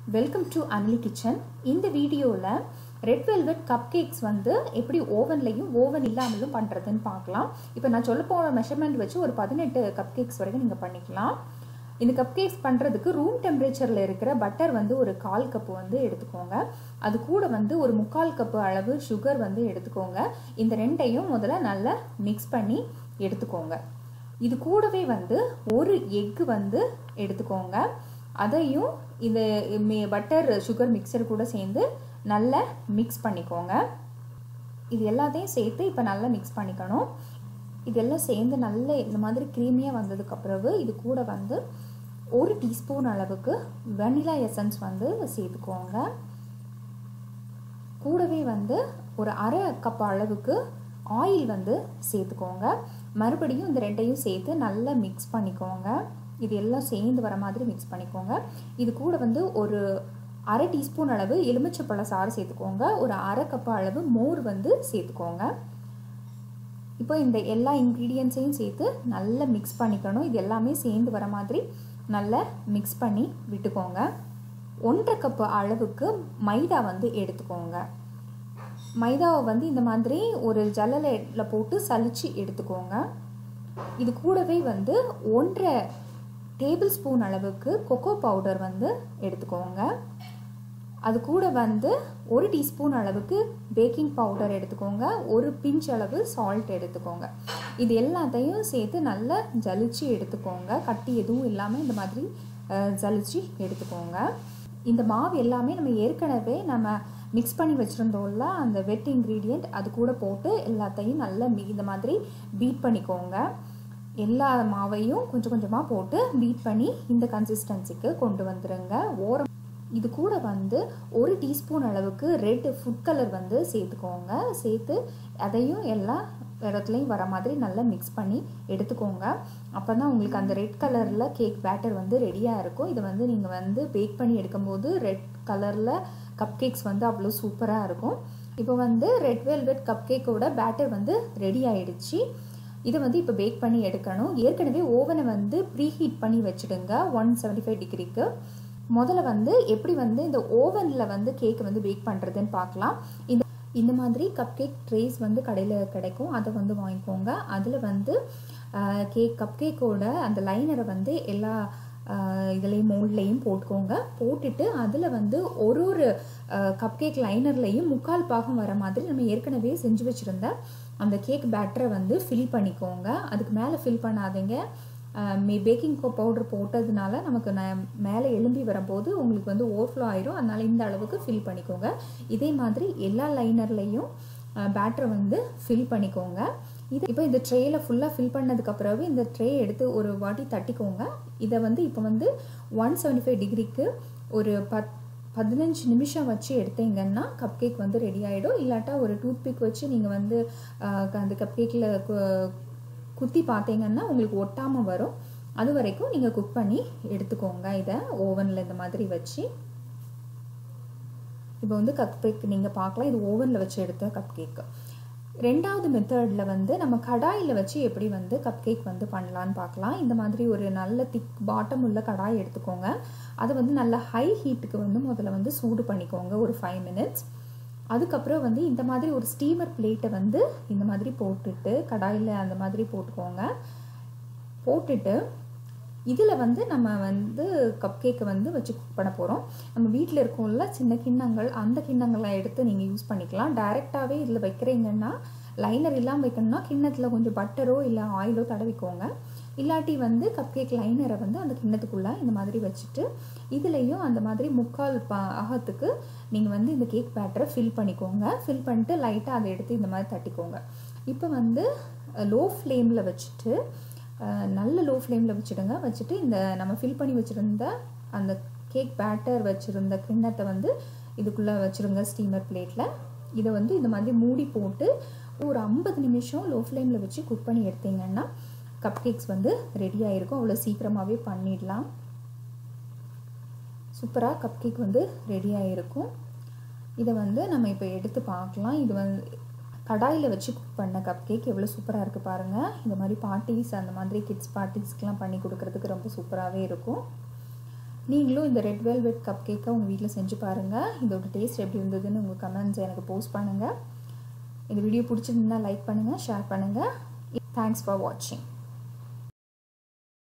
welcome to அன்லி kitchen இந்த வீடியோவில் red velvet cup cakes வந்து எப்படி ஓவன்லையும் ஓவன் இல்லாமலும் பண்ணுறதுன்னு பார்க்கலாம் இப்போ நான் சொல்ல போகிற மெஷர்மெண்ட் வச்சு ஒரு பதினெட்டு கப் கேக்ஸ் வரைக்கும் நீங்கள் பண்ணிக்கலாம் இந்த கப் கேக்ஸ் பண்ணுறதுக்கு ரூம் டெம்பரேச்சரில் இருக்கிற பட்டர் வந்து ஒரு கால் கப்பு வந்து எடுத்துக்கோங்க அது கூட வந்து ஒரு முக்கால் கப்பு அளவு சுகர் வந்து எடுத்துக்கோங்க இந்த ரெண்டையும் முதல்ல நல்லா மிக்ஸ் பண்ணி எடுத்துக்கோங்க இது கூடவே வந்து ஒரு எக்கு வந்து எடுத்துக்கோங்க அதையும் இந்த பட்டர் சுகர் மிக்சர் கூட சேர்ந்து நல்லா மிக்ஸ் பண்ணிக்கோங்க இது எல்லாத்தையும் சேர்த்து இப்போ நல்லா மிக்ஸ் பண்ணிக்கணும் இதெல்லாம் சேர்ந்து நல்ல இந்த மாதிரி க்ரீமியாக வந்ததுக்கு பிறகு இது கூட வந்து ஒரு டீஸ்பூன் அளவுக்கு வெனிலா எசன்ஸ் வந்து சேர்த்துக்கோங்க கூடவே வந்து ஒரு அரை கப் அளவுக்கு ஆயில் வந்து சேர்த்துக்கோங்க மறுபடியும் இந்த ரெண்டையும் சேர்த்து நல்லா மிக்ஸ் பண்ணிக்கோங்க இது எல்லாம் சேர்ந்து வர மாதிரி மிக்ஸ் பண்ணிக்கோங்க இது கூட வந்து ஒரு அரை டீஸ்பூன் அளவு எலுமிச்சப்பழ சாறு சேர்த்துக்கோங்க ஒரு அரை கப் அளவு மோர் வந்து சேர்த்துக்கோங்க இப்போ இந்த எல்லா இன்க்ரீடியன்ஸையும் சேர்த்து நல்லா மிக்ஸ் பண்ணிக்கணும் இது எல்லாமே சேர்ந்து வர மாதிரி நல்லா மிக்ஸ் பண்ணி விட்டுக்கோங்க ஒன்றரை கப்பு அளவுக்கு மைதா வந்து எடுத்துக்கோங்க மைதாவை வந்து இந்த மாதிரி ஒரு ஜல்லலில் போட்டு சலிச்சு எடுத்துக்கோங்க இது கூடவே வந்து ஒன்றரை டேபிள் ஸ்பூன் அளவுக்கு கொக்கோ பவுடர் வந்து எடுத்துக்கோங்க அது கூட வந்து ஒரு டீஸ்பூன் அளவுக்கு பேக்கிங் பவுடர் எடுத்துக்கோங்க ஒரு பிஞ்ச் அளவு சால்ட் எடுத்துக்கோங்க இது எல்லாத்தையும் சேர்த்து நல்லா ஜலிச்சு எடுத்துக்கோங்க கட்டி எதுவும் இல்லாமல் இந்த மாதிரி ஜலிச்சு எடுத்துக்கோங்க இந்த மாவு எல்லாமே நம்ம ஏற்கனவே நம்ம மிக்ஸ் பண்ணி வச்சுருந்தோம்ல அந்த வெட் இன்க்ரீடியண்ட் அது கூட போட்டு எல்லாத்தையும் நல்லா இந்த மாதிரி பீட் பண்ணிக்கோங்க எல்லா மாவையும் கொஞ்சம் கொஞ்சமாக போட்டு பீட் பண்ணி இந்த கன்சிஸ்டன்சிக்கு கொண்டு வந்துடுங்க ஓரம் இது கூட வந்து ஒரு டீஸ்பூன் அளவுக்கு ரெட் ஃபுட் கலர் வந்து சேர்த்துக்கோங்க சேர்த்து அதையும் எல்லா இடத்துலையும் வர மாதிரி நல்லா மிக்ஸ் பண்ணி எடுத்துக்கோங்க அப்போ தான் உங்களுக்கு அந்த ரெட் கலரில் கேக் பேட்டர் வந்து ரெடியாக இருக்கும் இதை வந்து நீங்கள் வந்து பேக் பண்ணி எடுக்கும்போது ரெட் கலரில் கப் கேக்ஸ் வந்து அவ்வளோ சூப்பராக இருக்கும் இப்போ வந்து ரெட் வெல்வெட் கப் கேக்கோட பேட்டர் வந்து ரெடி ஆயிடுச்சு இதை வந்து இப்போ பேக் பண்ணி எடுக்கணும் ஏற்கனவே ஓவனை வந்து ப்ரீ ஹீட் பண்ணி வச்சுடுங்க ஒன் செவன்டி ஃபைவ் டிகிரிக்கு முதல்ல வந்து எப்படி வந்து இந்த ஓவனில் வந்து கேக் வந்து பேக் பண்ணுறதுன்னு பார்க்கலாம் இந்த இந்த மாதிரி கப் கேக் ட்ரேஸ் வந்து கடையில் கிடைக்கும் அதை வந்து வாங்கிக்கோங்க அதில் வந்து கேக் கப் கேக்கோட அந்த லைனரை வந்து எல்லா இதுலேயும் மோல்ட்லேயும் போட்டுக்கோங்க போட்டுட்டு அதில் வந்து ஒரு ஒரு கப் கேக் லைனர்லேயும் முக்கால் பாகம் வர மாதிரி நம்ம ஏற்கனவே செஞ்சு வச்சுருந்த அந்த கேக் பேட்டரை வந்து ஃபில் பண்ணிக்கோங்க அதுக்கு மேலே ஃபில் பண்ணாதீங்க மே பேக்கிங் பவுடர் போட்டதுனால நமக்கு நான் மேலே எலும்பி வரும்போது உங்களுக்கு வந்து ஓவர்ஃப்ளோ ஆயிரும் அதனால் இந்த அளவுக்கு ஃபில் பண்ணிக்கோங்க இதே மாதிரி எல்லா லைனர்லேயும் பேட்டரை வந்து ஃபில் பண்ணிக்கோங்க இது இப்போ இந்த ட்ரேயில் ஃபுல்லாக ஃபில் பண்ணதுக்கப்புறவு இந்த ட்ரே எடுத்து ஒரு வாட்டி தட்டிக்கோங்க இதை வந்து இப்போ வந்து ஒன் செவன்டி ஃபைவ் டிகிரிக்கு ஒரு பத் பதினஞ்சு நிமிஷம் வச்சு எடுத்தீங்கன்னா கப் கேக் வந்து ரெடி ஆகிடும் இல்லாட்டா ஒரு டூத் பிக் வச்சு நீங்கள் வந்து அந்த கப் கேக்கில் குத்தி பார்த்தீங்கன்னா உங்களுக்கு ஒட்டாமல் வரும் அது வரைக்கும் நீங்கள் குக் பண்ணி எடுத்துக்கோங்க இதை ஓவனில் இந்த மாதிரி வச்சு இப்போ வந்து கப் கேக் நீங்கள் பார்க்கலாம் இது ஓவனில் வச்சு எடுத்த கப் கேக்கு ரெண்டாவது மெத்தடில் வந்து நம்ம கடாயில் வச்சு எப்படி வந்து கப் கேக் வந்து பண்ணலான்னு பார்க்கலாம் இந்த மாதிரி ஒரு நல்ல திக் பாட்டம் உள்ள கடாய் எடுத்துக்கோங்க அதை வந்து நல்ல ஹை ஹீட்டுக்கு வந்து முதல்ல வந்து சூடு பண்ணிக்கோங்க ஒரு ஃபைவ் மினிட்ஸ் அதுக்கப்புறம் வந்து இந்த மாதிரி ஒரு ஸ்டீமர் பிளேட்டை வந்து இந்த மாதிரி போட்டுட்டு கடாயில் அந்த மாதிரி போட்டுக்கோங்க போட்டுட்டு இதில் வந்து நம்ம வந்து கப் கேக்கை வந்து வச்சு குக் பண்ண போகிறோம் நம்ம வீட்டில் இருக்கோம்ல சின்ன கிண்ணங்கள் அந்த கிண்ணங்களை எடுத்து நீங்கள் யூஸ் பண்ணிக்கலாம் டைரெக்டாகவே இதில் வைக்கிறீங்கன்னா லைனர் இல்லாமல் வைக்கணும்னா கிண்ணத்தில் கொஞ்சம் பட்டரோ இல்லை ஆயிலோ தடவிக்கோங்க இல்லாட்டி வந்து கப் கேக் லைனரை வந்து அந்த கிண்ணத்துக்குள்ளே இந்த மாதிரி வச்சுட்டு இதுலேயும் அந்த மாதிரி முக்கால் பா ஆகத்துக்கு நீங்கள் வந்து இந்த கேக் பேட்டரை ஃபில் பண்ணிக்கோங்க ஃபில் பண்ணிட்டு லைட்டாக அதை எடுத்து இந்த மாதிரி தட்டிக்கோங்க இப்போ வந்து லோ ஃப்ளேமில் வச்சுட்டு நல்ல லோ ஃப்ளேமில் வச்சுடுங்க வச்சுட்டு இந்த நம்ம ஃபில் பண்ணி வச்சுருந்த அந்த கேக் பேட்டர் வச்சுருந்த கிண்ணத்தை வந்து இதுக்குள்ளே வச்சுருங்க ஸ்டீமர் பிளேட்டில் இதை வந்து இந்த மாதிரி மூடி போட்டு ஒரு ஐம்பது நிமிஷம் லோ ஃப்ளேமில் வச்சு குக் பண்ணி எடுத்தீங்கன்னா கப் கேக்ஸ் வந்து ரெடி ஆகிருக்கும் அவ்வளோ சீக்கிரமாகவே பண்ணிடலாம் சூப்பராக கப் கேக் வந்து ரெடி ஆகிருக்கும் இதை வந்து நம்ம இப்போ எடுத்து பார்க்கலாம் இது வந்து கடாயில் வச்சு குக் பண்ண கப் கேக் எவ்வளோ சூப்பராக இருக்குது பாருங்கள் இந்த மாதிரி பார்ட்டிஸ் அந்த மாதிரி கிட்ஸ் பார்ட்டிஸ்க்கெலாம் பண்ணி கொடுக்குறதுக்கு ரொம்ப சூப்பராகவே இருக்கும் நீங்களும் இந்த ரெட் வெல்வெட் கப் கேக்கை உங்கள் வீட்டில் செஞ்சு பாருங்கள் இதோட டேஸ்ட் எப்படி இருந்ததுன்னு உங்கள் கமெண்ட்ஸ் எனக்கு போஸ்ட் பண்ணுங்கள் இந்த வீடியோ பிடிச்சிருந்தா லைக் பண்ணுங்கள் ஷேர் பண்ணுங்கள் தேங்க்ஸ் ஃபார் வாட்சிங்